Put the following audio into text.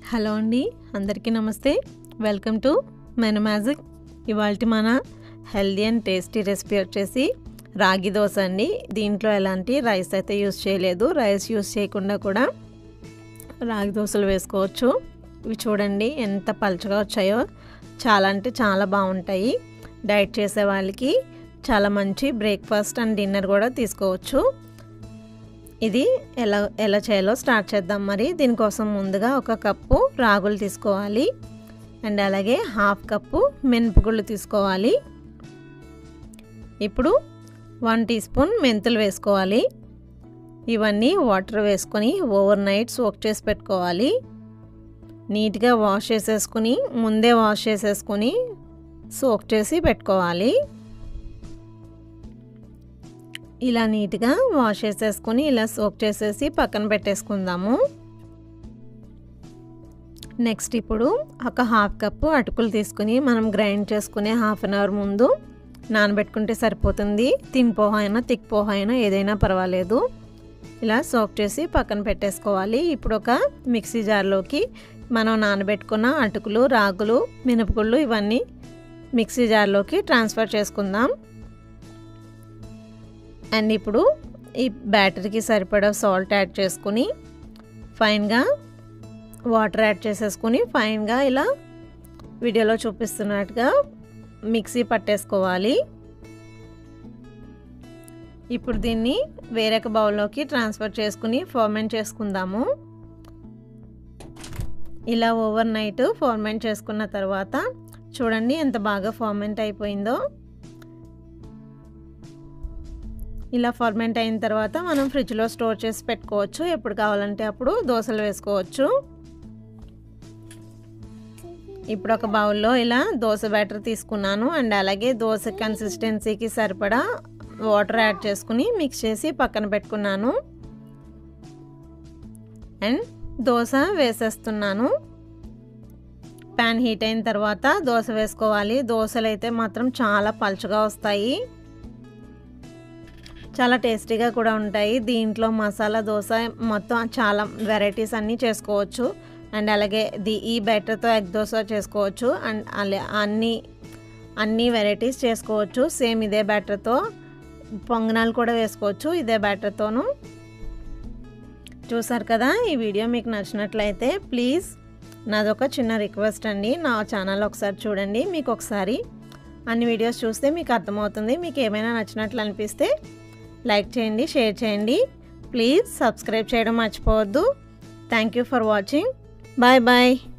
hello అండి అందరికీ నమస్తే వెల్కమ్ టు మెను మ్యాజిక్ ఇవాళ మన హెల్దీ అండ్ టేస్టీ రెసిపీ వచ్చేసి రాగి దోశ అండి దీంట్లో ఎలాంటి రైస్ అయితే యూస్ చేయలేదు రైస్ యూస్ చేయకుండా కూడా రాగి దోశలు వేసుకోవచ్చు ఇవి చూడండి ఎంత పలుచగా వచ్చాయో చాలా అంటే చాలా బాగుంటాయి డైట్ చేసే వాళ్ళకి చాలా మంచి బ్రేక్ఫాస్ట్ అండ్ డిన్నర్ కూడా తీసుకోవచ్చు ఇది ఎలా ఎలా చేయాలో స్టార్ట్ చేద్దాం మరి దీనికోసం ముందుగా ఒక కప్పు రాగులు తీసుకోవాలి అండ్ అలాగే హాఫ్ కప్పు మినపగుళ్ళు తీసుకోవాలి ఇప్పుడు వన్ టీ స్పూన్ మెంతులు వేసుకోవాలి ఇవన్నీ వాటర్ వేసుకొని ఓవర్ నైట్ సోక్ చేసి పెట్టుకోవాలి నీట్గా వాష్ చేసేసుకుని ముందే వాష్ చేసేసుకొని సోక్ చేసి పెట్టుకోవాలి ఇలా నీట్గా వాష్ చేసేసుకొని ఇలా సోక్ చేసేసి పక్కన పెట్టేసుకుందాము నెక్స్ట్ ఇప్పుడు ఒక హాఫ్ కప్పు అటుకులు తీసుకుని మనం గ్రైండ్ చేసుకునే హాఫ్ అన్ అవర్ ముందు నానబెట్టుకుంటే సరిపోతుంది తిన్ పోహ అయినా తిక్ పోహ అయినా ఏదైనా పర్వాలేదు ఇలా సోక్ చేసి పక్కన పెట్టేసుకోవాలి ఇప్పుడు ఒక మిక్సీ జార్లోకి మనం నానబెట్టుకున్న అటుకులు రాగులు మినపగుళ్ళు ఇవన్నీ మిక్సీ జార్లోకి ట్రాన్స్ఫర్ చేసుకుందాం అండ్ ఇప్పుడు ఈ బ్యాటరీకి సరిపడా సాల్ట్ యాడ్ చేసుకుని ఫైన్గా వాటర్ యాడ్ చేసేసుకుని ఫైన్గా ఇలా వీడియోలో చూపిస్తున్నట్టుగా మిక్సీ పట్టేసుకోవాలి ఇప్పుడు దీన్ని వేరొక బౌల్లోకి ట్రాన్స్ఫర్ చేసుకుని ఫర్మెంట్ చేసుకుందాము ఇలా ఓవర్ నైట్ ఫర్మెంట్ చేసుకున్న తర్వాత చూడండి ఎంత బాగా ఫర్మెంట్ అయిపోయిందో ఇలా ఫర్మెంట్ అయిన తర్వాత మనం ఫ్రిడ్జ్లో స్టోర్ చేసి పెట్టుకోవచ్చు ఎప్పుడు కావాలంటే అప్పుడు దోశలు వేసుకోవచ్చు ఇప్పుడు ఒక బౌల్లో ఇలా దోశ బ్యాటర్ తీసుకున్నాను అండ్ అలాగే దోశ కన్సిస్టెన్సీకి సరిపడా వాటర్ యాడ్ చేసుకుని మిక్స్ చేసి పక్కన పెట్టుకున్నాను అండ్ దోశ వేసేస్తున్నాను ప్యాన్ హీట్ అయిన తర్వాత దోశ వేసుకోవాలి దోశలు అయితే మాత్రం చాలా పలుచగా వస్తాయి చాలా టేస్టీగా కూడా ఉంటాయి దీంట్లో మసాలా దోశ మొత్తం చాలా వెరైటీస్ అన్నీ చేసుకోవచ్చు అండ్ అలాగే ది ఈ బ్యాటర్తో ఎగ్ దోశ చేసుకోవచ్చు అండ్ అలా అన్ని అన్ని వెరైటీస్ చేసుకోవచ్చు సేమ్ ఇదే బ్యాటర్తో పొంగనాలు కూడా వేసుకోవచ్చు ఇదే బ్యాటర్తోనూ చూసారు కదా ఈ వీడియో మీకు నచ్చినట్లయితే ప్లీజ్ నాదొక చిన్న రిక్వెస్ట్ అండి నా ఛానల్ ఒకసారి చూడండి మీకు ఒకసారి అన్ని వీడియోస్ చూస్తే మీకు అర్థమవుతుంది మీకు ఏమైనా నచ్చినట్లు అనిపిస్తే లైక్ చేయండి షేర్ చేయండి ప్లీజ్ సబ్స్క్రైబ్ చేయడం మర్చిపోవద్దు thank you for watching bye bye